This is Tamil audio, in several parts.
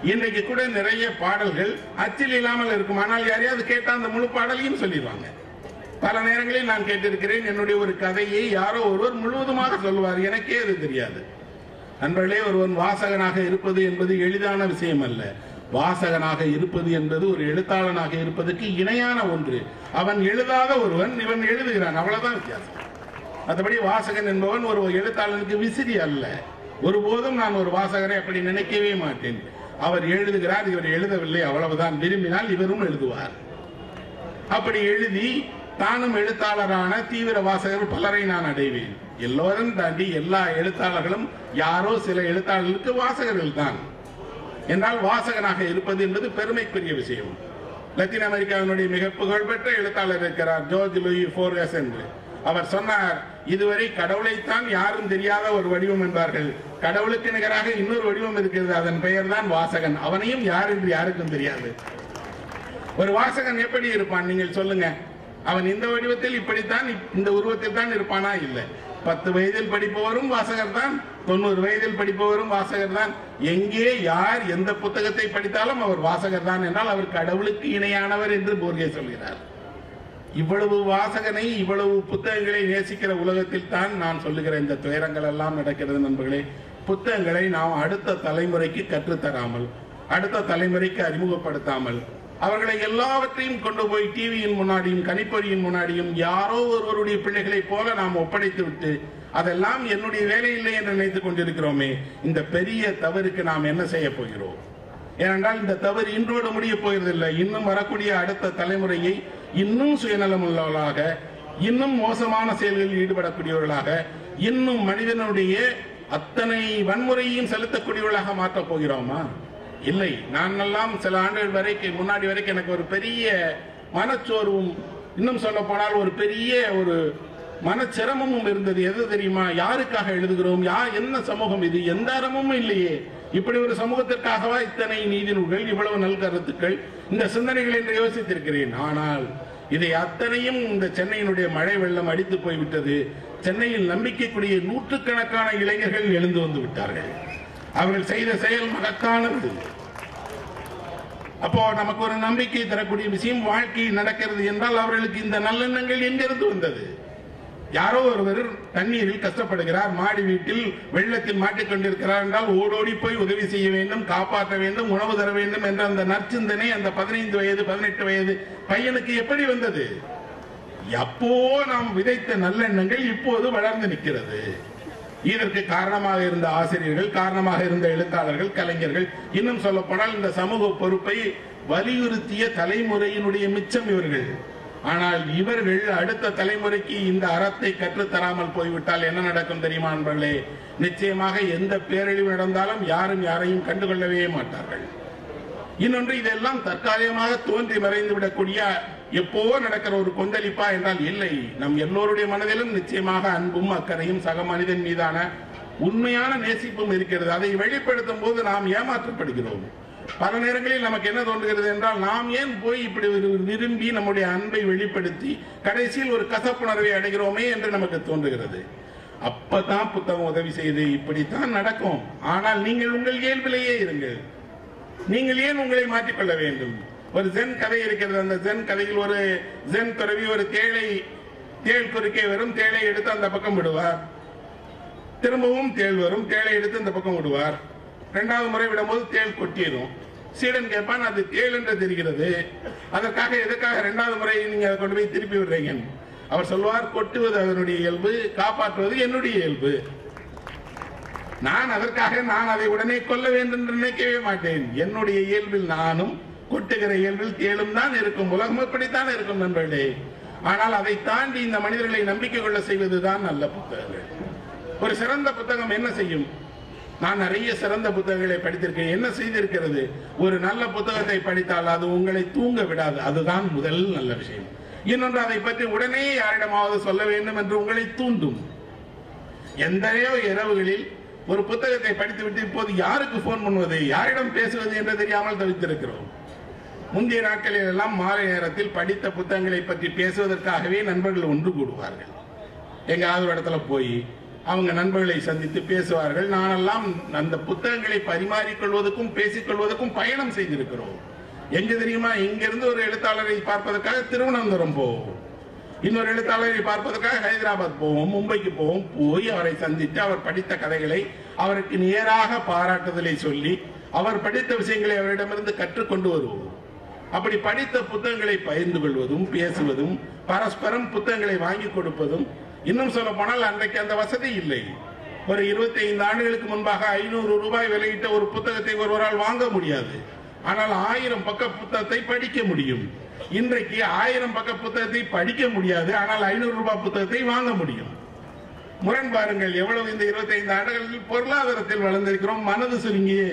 இன்றைக்கு கூட நிறைய பாடல்கள் அச்சில் இல்லாமல் இருக்கும் ஆனால் யாரையாவது கேட்டா அந்த முழு பாடலையும் சொல்லிடுவாங்க பல நேரங்களில் நான் கேட்டிருக்கிறேன் என்னுடைய ஒரு கதையை யாரோ ஒருவர் முழுவதுமாக சொல்லுவார் எனக்கே அது தெரியாது நண்பர்களே ஒருவன் வாசகனாக இருப்பது என்பது எளிதான விஷயம் அல்ல வாசகனாக இருப்பது என்பது ஒரு எழுத்தாளனாக இருப்பதற்கு இணையான ஒன்று அவன் எழுதாத ஒருவன் இவன் எழுதுகிறான் அவ்வளவுதான் வித்தியாசம் மற்றபடி வாசகன் என்பவன் ஒரு எழுத்தாளனுக்கு விசிறி அல்ல ஒருபோதும் நான் ஒரு வாசகரை அப்படி நினைக்கவே மாட்டேன் அவர் எழுதுகிறார் இவர் எழுதவில்லை அவ்வளவுதான் விரும்பினால் இவரும் எழுதுவார் அப்படி எழுதி தானும் எழுத்தாளரான தீவிர வாசகர் பலரை நான் அடைவேன் எல்லோரும் தாண்டி எல்லா எழுத்தாளர்களும் யாரோ சில எழுத்தாளர்களுக்கு வாசகர்கள் தான் என்றால் வாசகனாக இருப்பது என்பது பெருமைக்குரிய விஷயம் லத்தீன் அமெரிக்காவினுடைய மிக புகழ்பெற்ற எழுத்தாளர் இருக்கிறார் ஜோர்ஜ் லூயி போர்கஸ் என்று அவர் சொன்னார் இதுவரை கடவுளைத்தான் யாரும் தெரியாத ஒரு வடிவம் என்பார்கள் கடவுளுக்கு நிகராக இன்னொரு வடிவம் இருக்கிறது அதன் பெயர் தான் வாசகன் அவனையும் யார் என்று யாருக்கும் தெரியாது ஒரு வாசகன் எப்படி இருப்பான் நீங்கள் சொல்லுங்க அவன் இந்த வடிவத்தில் இப்படித்தான் இப்- இந்த உருவத்தில் தான் இருப்பானா இல்லை பத்து வயதில் படிப்பவரும் வாசகர் தான் தொண்ணூறு வயதில் படிப்பவரும் வாசகர் தான் எங்கே யார் எந்த புத்தகத்தை படித்தாலும் அவர் வாசகர் தான் என்றால் அவர் கடவுளுக்கு இணையானவர் என்று போர்கே சொல்கிறார் இவ்வளவு வாசகனை இவ்வளவு புத்தகங்களை நேசிக்கிற உலகத்தில் தான் நான் சொல்லுகிற இந்த துயரங்கள் எல்லாம் நடக்கிறது நண்பர்களே புத்தகங்களை நாம் அடுத்த தலைமுறைக்கு கற்றுத்தராமல் அடுத்த தலைமுறைக்கு அறிமுகப்படுத்தாமல் அவர்களை எல்லாவற்றையும் கொண்டு போய் டிவியின் முன்னாடியும் கணிப்பொறியின் முன்னாடியும் யாரோ ஒருவருடைய பிள்ளைகளைப் போல நாம் ஒப்படைத்து விட்டு அதெல்லாம் என்னுடைய வேலை இல்லை என்று நினைத்துக் கொண்டிருக்கிறோமே இந்த பெரிய தவறுக்கு நாம் என்ன செய்ய போகிறோம் ஏனென்றால் இந்த தவறு இன்றோடு முடிய போகிறதில்லை இன்னும் வரக்கூடிய அடுத்த தலைமுறையை இன்னும் சுயநலம் உள்ளவர்களாக இன்னும் மோசமான செயல்களில் ஈடுபடக்கூடியவர்களாக இன்னும் மனிதனுடைய அத்தனை வன்முறையும் செலுத்தக்கூடியவர்களாக மாற்றப் போகிறோமா இல்லை நான் எல்லாம் சில ஆண்டுகள் வரைக்கும் முன்னாடி வரைக்கும் எனக்கு ஒரு பெரிய மனச்சோர்வும் இன்னும் சொல்ல போனால் ஒரு பெரிய ஒரு மனச்சிரமமும் இருந்தது எது தெரியுமா யாருக்காக எழுதுகிறோம் யார் என்ன சமூகம் இது எந்த அறமும் இல்லையே இப்படி ஒரு சமூகத்திற்காகவா இத்தனை நீதி நூல்கள் இவ்வளவு நல்கருத்துக்கள் இந்த சிந்தனைகள் என்று யோசித்திருக்கிறேன் ஆனால் இதை அத்தனையும் இந்த சென்னையினுடைய மழை வெள்ளம் அடித்து போய்விட்டது சென்னையில் நம்பிக்கைக்குரிய நூற்றுக்கணக்கான இளைஞர்கள் எழுந்து வந்து விட்டார்கள் அவர்கள் செய்த செயல் மகத்தானது அப்போ நமக்கு ஒரு நம்பிக்கை தரக்கூடிய விஷயம் வாழ்க்கையில் நடக்கிறது என்றால் அவர்களுக்கு இந்த நல்லெண்ணங்கள் எங்கிருந்து வந்தது யாரோ ஒருவர் தண்ணீரில் கஷ்டப்படுகிறார் மாடி வீட்டில் வெள்ளத்தில் மாட்டிக்கொண்டிருக்கிறார் என்றால் ஓடோடி போய் உதவி செய்ய வேண்டும் காப்பாற்ற வேண்டும் உணவு தர வேண்டும் என்ற அந்த நற்சிந்தனை அந்த பதினைந்து வயது பதினெட்டு வயது பையனுக்கு எப்படி வந்தது எப்போ நாம் விதைத்த நல்லெண்ணங்கள் இப்போது வளர்ந்து நிற்கிறது இதற்கு காரணமாக இருந்த ஆசிரியர்கள் காரணமாக இருந்த எழுத்தாளர்கள் கலைஞர்கள் இன்னும் சொல்ல போனால் இந்த சமூக பொறுப்பை வலியுறுத்திய தலைமுறையினுடைய மிச்சம் இவர்கள் ஆனால் இவர்கள் அடுத்த தலைமுறைக்கு இந்த அறத்தை கற்றுத்தராமல் போய்விட்டால் என்ன நடக்கும் தெரியுமா நண்பர்களே நிச்சயமாக எந்த பேரழிவு நடந்தாலும் யாரும் யாரையும் கண்டுகொள்ளவே மாட்டார்கள் இன்னொன்று இதெல்லாம் தற்காலிகமாக தோன்றி மறைந்து விடக்கூடிய எப்போ நடக்கிற ஒரு கொந்தளிப்பா என்றால் இல்லை நம் எல்லோருடைய மனதிலும் நிச்சயமாக அன்பும் அக்கறையும் சக மனிதன் மீதான உண்மையான நேசிப்பும் இருக்கிறது அதை வெளிப்படுத்தும் போது நாம் ஏமாற்றப்படுகிறோம் பல நேரங்களில் நமக்கு என்ன தோன்றுகிறது என்றால் நாம் ஏன் போய் இப்படி ஒரு விரும்பி நம்முடைய அன்பை வெளிப்படுத்தி கடைசியில் ஒரு கசப்புணர்வை அடைகிறோமே என்று நமக்கு தோன்றுகிறது அப்பதான் புத்தகம் உதவி செய்து இப்படித்தான் நடக்கும் ஆனால் நீங்கள் உங்கள் இயல்பிலேயே இருங்கள் நீங்கள் ஏன் உங்களை மாற்றிக்கொள்ள வேண்டும் ஒரு ஜென் கதை இருக்கிறது அந்த ஜென் கதையில் ஒரு ஜென் துறவி ஒரு தேளை தேள் குறுக்கே வரும் தேளை எடுத்து அந்த பக்கம் விடுவார் திரும்பவும் தேள் வரும் தேளை எடுத்து இந்த பக்கம் விடுவார் இரண்டாவது முறை விடும்போது தேள் கொட்டிடும் சீடன் கேட்பான் அது தேள் என்று தெரிகிறது அதற்காக எதுக்காக இரண்டாவது முறை நீங்க அதை கொண்டு போய் திருப்பி விடுறீங்க அவர் சொல்வார் கொட்டுவது அதனுடைய இயல்பு காப்பாற்றுவது என்னுடைய இயல்பு நான் அதற்காக நான் அதை உடனே கொல்ல வேண்டும் என்று நினைக்கவே மாட்டேன் என்னுடைய இயல்பில் நானும் கொட்டுகிற இயல்பில் தேளும் தான் இருக்கும் உலகம் இப்படித்தான் இருக்கும் நண்பர்களே ஆனால் அதை தாண்டி இந்த மனிதர்களை நம்பிக்கை கொள்ள செய்வதுதான் நல்ல புத்தகங்கள் ஒரு சிறந்த புத்தகம் என்ன செய்யும் நான் நிறைய சிறந்த புத்தகங்களை படித்திருக்கேன் என்ன செய்திருக்கிறது ஒரு நல்ல புத்தகத்தை படித்தால் அது உங்களை தூங்க விடாது அதுதான் முதல் நல்ல விஷயம் இன்னொன்று அதை பற்றி உடனே யாரிடமாவது சொல்ல வேண்டும் என்று உங்களை தூண்டும் எந்தனையோ இரவுகளில் ஒரு புத்தகத்தை படித்துவிட்டு இப்போது யாருக்கு போன் பண்ணுவது யாரிடம் பேசுவது என்று தெரியாமல் தவித்திருக்கிறோம் முந்தைய நாட்களில் எல்லாம் மாலை நேரத்தில் படித்த புத்தகங்களை பற்றி பேசுவதற்காகவே நண்பர்கள் ஒன்று கூடுவார்கள் எங்காவது ஒரு இடத்துல போய் அவங்க நண்பர்களை சந்தித்து பேசுவார்கள் நானெல்லாம் அந்த புத்தகங்களை பரிமாறிக்கொள்வதற்கும் பேசிக்கொள்வதற்கும் பயணம் செய்திருக்கிறோம் எங்க தெரியுமா இங்கிருந்து ஒரு எழுத்தாளரை பார்ப்பதற்காக திருவனந்தபுரம் போவோம் இன்னொரு எழுத்தாளரை பார்ப்பதற்காக ஹைதராபாத் போவோம் மும்பைக்கு போவோம் போய் அவரை சந்தித்து அவர் படித்த கதைகளை அவருக்கு நேராக பாராட்டுதலை சொல்லி அவர் படித்த விஷயங்களை அவரிடமிருந்து கற்றுக்கொண்டு வருவோம் அப்படி படித்த புத்தகங்களை பகிர்ந்து கொள்வதும் பேசுவதும் பரஸ்பரம் புத்தகங்களை வாங்கி கொடுப்பதும் இன்னும் சொல்ல போனால் அன்றைக்கு அந்த வசதி இல்லை ஒரு 25 ஆண்டுகளுக்கு முன்பாக ஐநூறு ரூபாய் விலையிட்ட ஒரு புத்தகத்தை ஒருவரால் வாங்க முடியாது ஆனால் ஆயிரம் பக்க புத்தகத்தை படிக்க முடியும் இன்றைக்கு ஆயிரம் பக்க புத்தகத்தை படிக்க முடியாது ஆனால் ஐநூறு ரூபாய் புத்தகத்தை வாங்க முடியும் முரண் பாருங்கள் எவ்வளவு இந்த 25 ஆண்டுகளில் பொருளாதாரத்தில் வளர்ந்திருக்கிறோம் மனது சுருங்கியே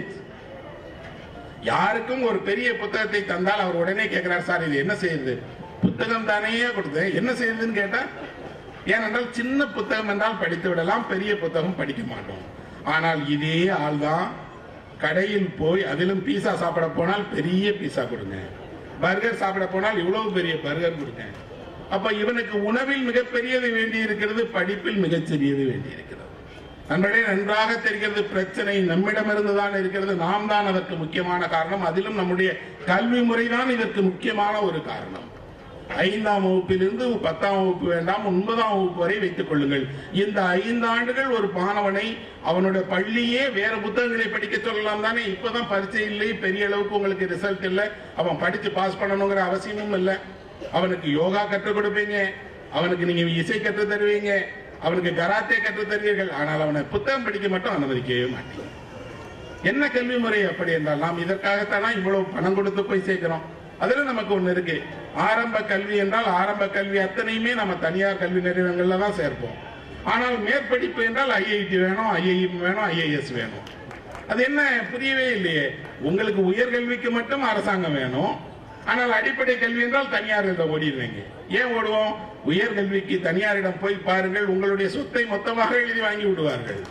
யாருக்கும் ஒரு பெரிய புத்தகத்தை தந்தால் அவர் உடனே கேட்கிறார் சார் இது என்ன செய்யுது புத்தகம் தானே கொடுத்தேன் என்ன செய்யுதுன்னு கேட்டா ஏனென்றால் சின்ன புத்தகம் என்றால் படித்து விடலாம் பெரிய புத்தகம் படிக்க மாட்டோம் ஆனால் இதே ஆள்தான் கடையில் போய் அதிலும் பீஸா சாப்பிட போனால் பெரிய பீஸா கொடுங்க பர்கர் சாப்பிட போனால் இவ்வளவு பெரிய பர்கர் கொடுங்க அப்ப இவனுக்கு உணவில் மிகப்பெரியது வேண்டி இருக்கிறது படிப்பில் மிகச்சிறியது வேண்டி இருக்கிறது நண்பர்களே நன்றாக தெரிகிறது பிரச்சனை நம்மிடமிருந்து தான் இருக்கிறது நாம் தான் அதற்கு முக்கியமான காரணம் அதிலும் நம்முடைய கல்வி முறைதான் இதற்கு முக்கியமான ஒரு காரணம் ஐந்தாம் வகுப்பிலிருந்து பத்தாம் வகுப்பு வேண்டாம் ஒன்பதாம் வகுப்பு வரை வைத்துக் கொள்ளுங்கள் இந்த ஐந்து ஆண்டுகள் ஒரு மாணவனை அவனோட பள்ளியே வேற புத்தகங்களை படிக்க சொல்லலாம் தானே இப்பதான் பரீட்சை இல்லை பெரிய அளவுக்கு உங்களுக்கு ரிசல்ட் இல்லை அவன் படிச்சு பாஸ் பண்ணணுங்கிற அவசியமும் இல்லை அவனுக்கு யோகா கற்றுக் கொடுப்பீங்க அவனுக்கு நீங்க இசை கற்றுத் தருவீங்க அவனுக்கு கராத்தே கற்றுத் தருவீர்கள் ஆனால் அவனை புத்தகம் படிக்க மட்டும் அனுமதிக்கவே மாட்டீங்க என்ன கல்வி முறை அப்படி என்றால் நாம் இதற்காகத்தானா இவ்வளவு பணம் கொடுத்து போய் சேர்க்கிறோம் அதுல நமக்கு ஒண்ணு இருக்கு ஆரம்ப கல்வி என்றால் ஆரம்ப கல்வி அத்தனையுமே நம்ம தனியார் கல்வி நிறுவனங்கள்ல தான் சேர்ப்போம் ஆனால் மேற்படிப்பு என்றால் ஐஐடி வேணும் ஐஐஎம் வேணும் ஐஏஎஸ் வேணும் அது என்ன புரியவே இல்லையே உங்களுக்கு உயர்கல்விக்கு மட்டும் அரசாங்கம் வேணும் ஆனால் அடிப்படை கல்வி என்றால் தனியாரிடம் ஓடிடுவீங்க ஏன் ஓடுவோம் உயர்கல்விக்கு தனியாரிடம் போய் பாருங்கள் உங்களுடைய சொத்தை மொத்தமாக எழுதி வாங்கி விடுவார்கள்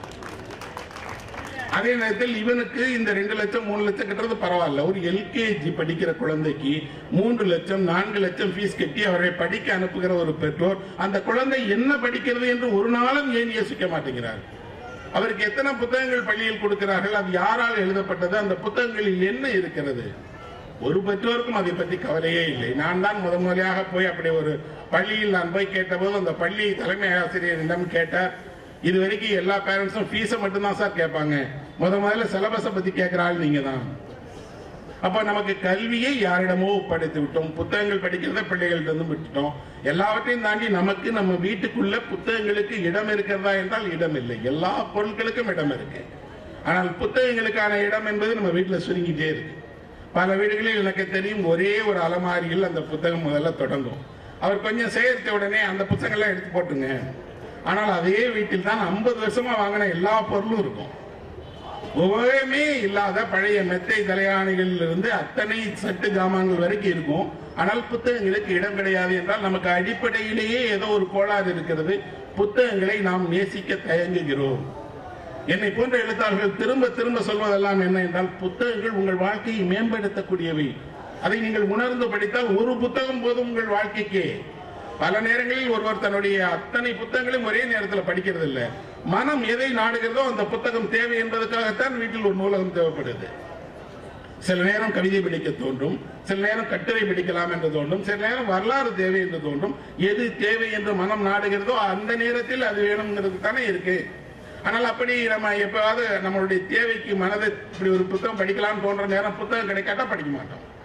அதே நேரத்தில் இவனுக்கு இந்த ரெண்டு லட்சம் மூணு லட்சம் கட்டுறது பரவாயில்ல ஒரு எல்கேஜி படிக்கிற குழந்தைக்கு மூன்று லட்சம் நான்கு லட்சம் ஃபீஸ் கட்டி அவரை படிக்க அனுப்புகிற ஒரு பெற்றோர் அந்த குழந்தை என்ன படிக்கிறது என்று ஒரு நாளும் ஏன் யோசிக்க மாட்டேங்கிறார் அவருக்கு எத்தனை புத்தகங்கள் பள்ளியில் கொடுக்கிறார்கள் அது யாரால் எழுதப்பட்டது அந்த புத்தகங்களில் என்ன இருக்கிறது ஒரு பெற்றோருக்கும் அதை பற்றி கவலையே இல்லை நான் தான் முதன் முதலியாக போய் அப்படி ஒரு பள்ளியில் நான் போய் கேட்டபோது அந்த பள்ளி தலைமை ஆசிரியரிடம் கேட்டார் இது வரைக்கும் எல்லா பேரண்ட்ஸும் ஃபீஸை மட்டும்தான் சார் கேட்பாங்க முத முதல்ல சிலபஸை பத்தி கேட்கிற ஆள் நீங்க தான் அப்ப நமக்கு கல்வியை யாரிடமோ ஒப்படைத்து விட்டோம் புத்தகங்கள் படிக்கிறத பிள்ளைகள்ட்ட இருந்து விட்டுட்டோம் எல்லாவற்றையும் தாண்டி நமக்கு நம்ம வீட்டுக்குள்ள புத்தகங்களுக்கு இடம் இருக்கிறதா என்றால் இடம் இல்லை எல்லா பொருட்களுக்கும் இடம் இருக்கு ஆனால் புத்தகங்களுக்கான இடம் என்பது நம்ம வீட்டுல சுருங்கிட்டே இருக்கு பல வீடுகளில் எனக்கு தெரியும் ஒரே ஒரு அலமாரியில் அந்த புத்தகம் முதல்ல தொடங்கும் அவர் கொஞ்சம் சேர்த்த உடனே அந்த புத்தகங்கள்லாம் எடுத்து போட்டுங்க ஆனால் அதே வீட்டில் தான் ஐம்பது வருஷமா வாங்கின எல்லா பொருளும் இருக்கும் உபயோகமே இல்லாத பழைய மெத்தை தலையாணிகளில் இருந்து அத்தனை சட்டு ஜாமான்கள் வரைக்கும் இருக்கும் ஆனால் புத்தகங்களுக்கு இடம் கிடையாது என்றால் நமக்கு அடிப்படையிலேயே ஏதோ ஒரு கோளாறு இருக்கிறது புத்தகங்களை நாம் நேசிக்க தயங்குகிறோம் என்னை போன்ற எழுத்தாளர்கள் திரும்ப திரும்ப சொல்வதெல்லாம் என்ன என்றால் புத்தகங்கள் உங்கள் வாழ்க்கையை மேம்படுத்தக்கூடியவை அதை நீங்கள் உணர்ந்து படித்தால் ஒரு புத்தகம் போதும் உங்கள் வாழ்க்கைக்கு பல நேரங்களில் ஒருவர் தன்னுடைய அத்தனை புத்தகங்களையும் ஒரே நேரத்தில் படிக்கிறது இல்ல மனம் எதை நாடுகிறதோ அந்த புத்தகம் தேவை என்பதற்காகத்தான் வீட்டில் ஒரு நூலகம் தேவைப்படுது சில நேரம் கவிதை படிக்க தோன்றும் சில நேரம் கட்டுரை படிக்கலாம் என்று தோன்றும் சில நேரம் வரலாறு தேவை என்று தோன்றும் எது தேவை என்று மனம் நாடுகிறதோ அந்த நேரத்தில் அது வேணுங்கிறது தானே இருக்கு ஆனால் அப்படி நம்ம எப்பவாவது நம்மளுடைய தேவைக்கு மனதை இப்படி ஒரு புத்தகம் படிக்கலாம் தோன்ற நேரம் புத்தகம் கிடைக்காட்டா படிக்க மாட்டோம்